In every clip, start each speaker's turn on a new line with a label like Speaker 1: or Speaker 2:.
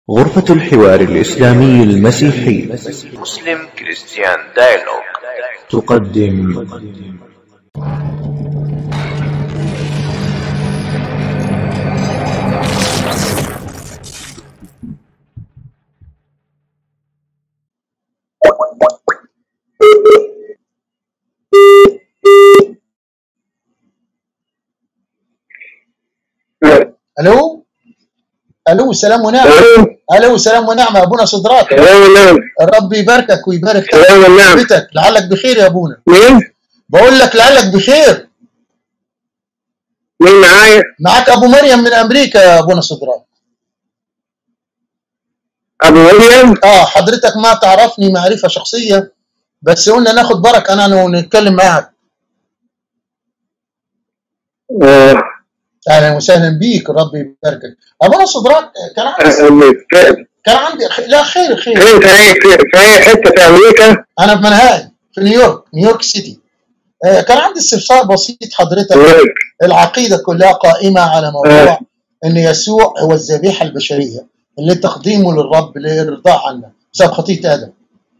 Speaker 1: غرفة الحوار الإسلامي المسيحي
Speaker 2: مسلم كريستيان دايلوج
Speaker 1: تقدم
Speaker 3: الو الو سلام ونعمه الو سلام ونعمه ابونا صدراك
Speaker 4: سلام نعم
Speaker 3: الرب يباركك ويبارك
Speaker 4: سلام نعم
Speaker 3: بيتك لعلك بخير يا ابونا
Speaker 4: مين؟
Speaker 3: بقول لك لعلك بخير
Speaker 4: مين معايا؟
Speaker 3: معاك ابو مريم من امريكا يا ابونا صدراك
Speaker 4: ابو مريم
Speaker 3: اه حضرتك ما تعرفني معرفه شخصيه بس قلنا ناخد بركه انا ونتكلم معاك
Speaker 4: آه،
Speaker 3: اهلا وسهلا بيك الرب يباركك ابونا صدراك كان عندي
Speaker 4: آه، في
Speaker 3: كان عندي لا خير خير
Speaker 4: فين في اي في في اي حته في امريكا؟
Speaker 3: انا في منهاج في نيويورك نيويورك سيتي آه كان عندي استفسار بسيط حضرتك
Speaker 4: هناك.
Speaker 3: العقيدة كلها قائمة على موضوع أن يسوع هو الذبيحة البشرية اللي تقديمه للرب للرضاء عنا بسبب خطية آدم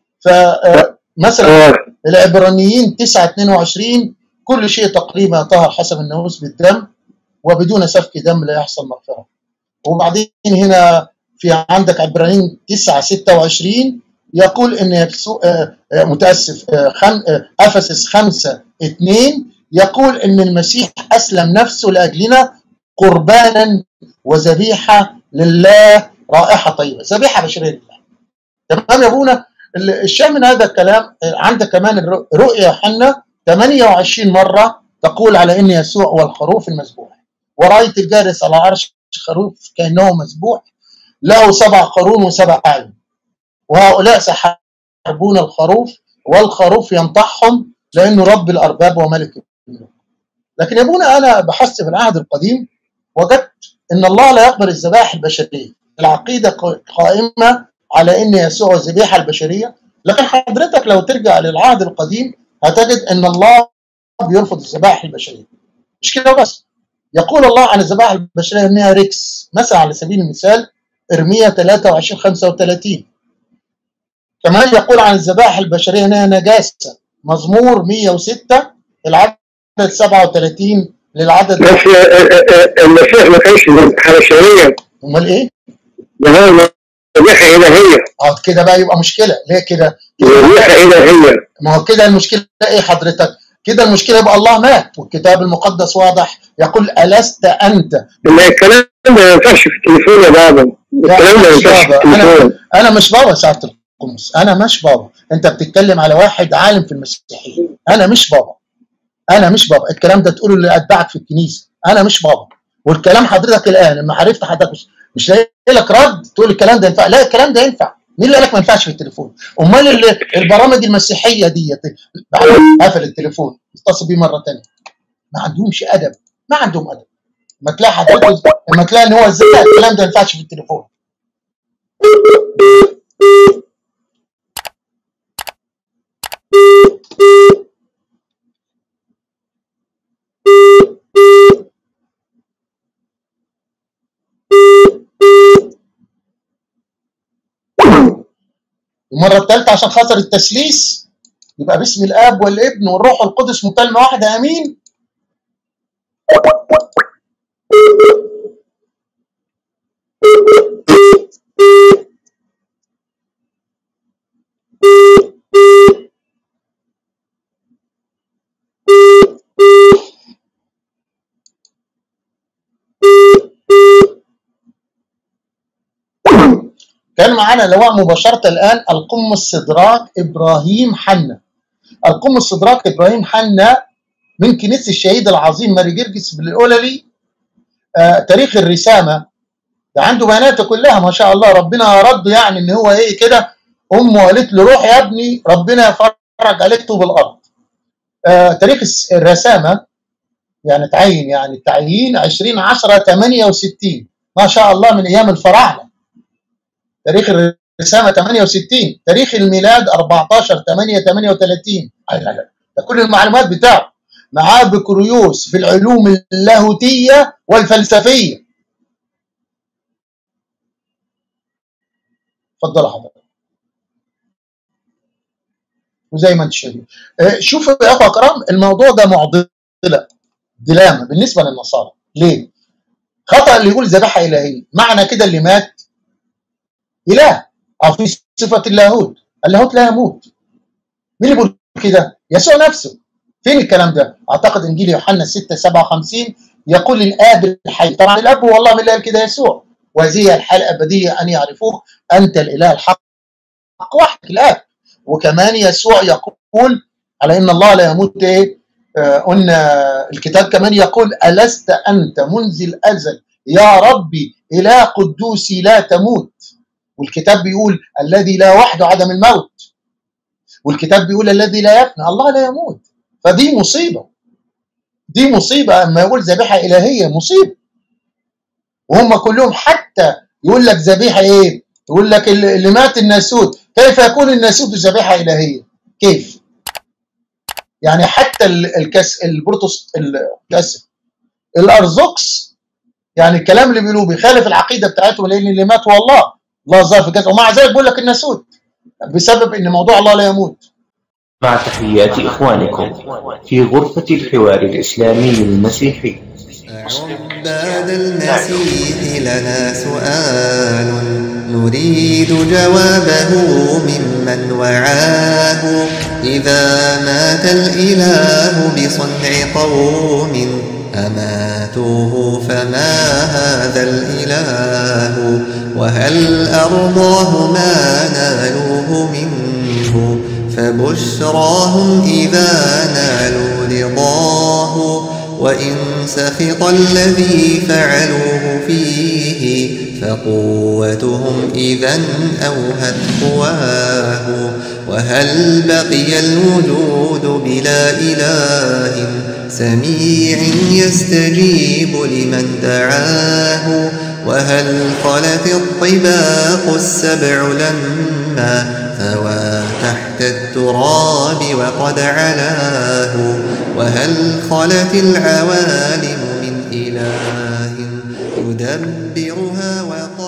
Speaker 3: فمثلا
Speaker 4: آه،
Speaker 3: العبرانيين 9 22 كل شيء تقريبا طهر حسب الناموس بالدم وبدون سفك دم لا يحصل مغفرة وبعدين هنا في عندك عبرانيين 9 26 يقول ان يسوع آه، آه، متاسف آه، خم- آه، افسس 5 2 يقول ان المسيح اسلم نفسه لاجلنا قربانا وذبيحه لله رائحه طيبه ذبيحه بشريه لله تمام يا ابونا ال- الشاهد من هذا الكلام آه، عندك كمان الر- رؤيا يوحنا 28 مره تقول على ان يسوع هو الخروف المذبوح ورايت الجالس على عرش خروف كانه مذبوح له سبع قرون وسبع اعين وهؤلاء سيحاربون الخروف والخروف ينطحهم لانه رب الارباب وملك الملوك لكن يا ابونا انا بحثت في العهد القديم وجدت ان الله لا يقبل الذبائح البشريه العقيده ق- قائمه على ان يسوع الذبيحه البشريه لكن حضرتك لو ترجع للعهد القديم هتجد ان الله بيرفض الذبائح البشريه مش كده بس يقول الله عن الذبائح البشريه انها ريكس مثلا على سبيل المثال ارميا 23 35 كمان يقول عن الذبائح البشريه انها نجاسه مزمور 106 العدد 37 للعدد
Speaker 4: بس آه، آه، آه، المسيح ما كانش ذبيحه بشريه
Speaker 3: امال ايه؟
Speaker 4: ده هو ذبيحه الهيه
Speaker 3: اه كده بقى يبقى مشكله ليه كده؟ كده
Speaker 4: ذبيحه الهيه
Speaker 3: ما هو كده المشكله ايه حضرتك؟ كده المشكله يبقى الله مات والكتاب المقدس واضح يقول الست انت
Speaker 4: ما الكلام ده ما ينفعش في التليفون يا بابا الكلام ده ما
Speaker 3: مش
Speaker 4: ينفعش في
Speaker 3: بابا انا
Speaker 4: التليفون
Speaker 3: انا مش بابا ساعه القمص انا مش بابا انت بتتكلم على واحد عالم في المسيحيه انا مش بابا انا مش بابا الكلام ده تقوله اللي اتبعك في الكنيسه انا مش بابا والكلام حضرتك الان لما عرفت حضرتك مش مش لاقي لك رد تقول الكلام ده ينفع لا الكلام ده ينفع مين اللي قال لك ما ينفعش في التليفون امال ال- البرامج المسيحيه ديت بعد ما قفل التليفون اتصل بيه مره ثانيه ما عندهمش ادب ما عندهم ادب لما تلاقي حضرتك لما تلاقي ان هو ازاي الكلام ده ما ينفعش في التليفون المره الثالثه عشان خاطر التثليث يبقى باسم الاب والابن والروح القدس مكالمه واحده امين كان معانا لواء مباشرة الآن القمص صدراك إبراهيم حنا القمص صدراك إبراهيم حنا من كنيسة الشهيد العظيم ماري جرجس بالأوللي آه تاريخ الرسامة ده عنده بياناته كلها ما شاء الله ربنا رد يعني ان هو ايه كده امه قالت له روح يا ابني ربنا يفرج عليك طوب الارض آه تاريخ الس- الرسامه يعني تعين يعني التعيين 20 10 68 ما شاء الله من ايام الفراعنه تاريخ الرسامه 68 تاريخ الميلاد 14 8 38 لا لا لا ده كل المعلومات بتاعه معاه بكالوريوس في العلوم اللاهوتيه والفلسفيه اتفضل حضرتك وزي ما انت شايف آه، شوفوا يا اخوه الكرام الموضوع ده معضله دلامه بالنسبه للنصارى ليه؟ خطا اللي يقول ذبيحه الهيه معنى كده اللي مات اله او في صفه اللاهوت اللاهوت لا يموت مين اللي بيقول كده؟ يسوع نفسه فين الكلام ده؟ اعتقد انجيل يوحنا 6 57 يقول الاب الحي طبعا الاب هو الله من اللي قال كده يسوع وهذه هي الحاله الابديه ان يعرفوك انت الاله الحق وحدك الاب وكمان يسوع يقول على ان الله لا يموت ايه؟ آه، قلنا الكتاب كمان يقول الست انت منذ الازل يا ربي اله قدوسي لا تموت والكتاب بيقول الذي لا وحده عدم الموت والكتاب بيقول الذي لا يفنى الله لا يموت فدي مصيبه دي مصيبه اما يقول ذبيحه الهيه مصيبه وهم كلهم حتى يقول لك ذبيحه ايه؟ يقول لك اللي اللي مات الناسوت كيف يكون الناسوت ذبيحه الهيه؟ كيف؟ يعني حتى ال- الكاس البروتوس الكاس الارثوذكس يعني الكلام اللي بيقولوه بيخالف العقيده بتاعتهم لان اللي مات هو الله الله ظهر في كذا ومع ذلك بيقول لك الناسوت بسبب ان موضوع الله لا يموت
Speaker 1: مع تحيات إخوانكم في غرفة الحوار الإسلامي المسيحي
Speaker 5: عباد المسيح لنا سؤال نريد جوابه ممن وعاه إذا مات الإله بصنع قوم أماتوه فما هذا الإله وهل أرضاه ما نالوه منه فبشراهم إذا نالوا رضاه وإن سخط الذي فعلوه فيه فقوتهم إذا أوهت قواه وهل بقي الوجود بلا إله سميع يستجيب لمن دعاه وهل خلت الطباق السبع لما ثوى تحت التراب وقد علاه وهل خلت العوالم من إله يدبرها وقد